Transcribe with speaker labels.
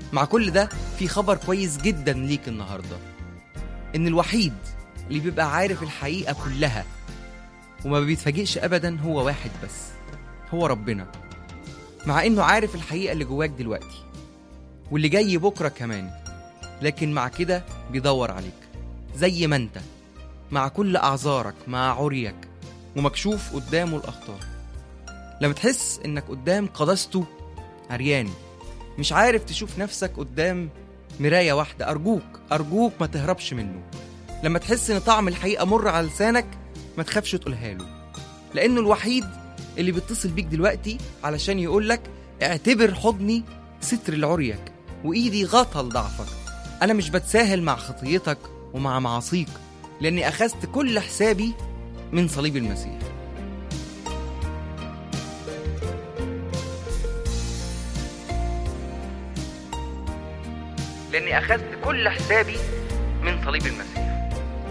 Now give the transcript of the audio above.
Speaker 1: مع كل ده في خبر كويس جدا ليك النهارده ان الوحيد اللي بيبقى عارف الحقيقه كلها وما بيتفاجئش ابدا هو واحد بس هو ربنا مع انه عارف الحقيقه اللي جواك دلوقتي واللي جاي بكره كمان لكن مع كده بيدور عليك زي ما انت مع كل اعذارك مع عريك ومكشوف قدامه الاخطار لما تحس انك قدام قدسته عريان مش عارف تشوف نفسك قدام مرايه واحده ارجوك ارجوك ما تهربش منه لما تحس ان طعم الحقيقه مر على لسانك ما تخافش تقولها له لانه الوحيد اللي بيتصل بيك دلوقتي علشان يقولك اعتبر حضني ستر لعريك وايدي غطى لضعفك انا مش بتساهل مع خطيتك ومع معاصيك لاني اخذت كل حسابي من صليب المسيح لاني اخذت كل حسابي من صليب المسيح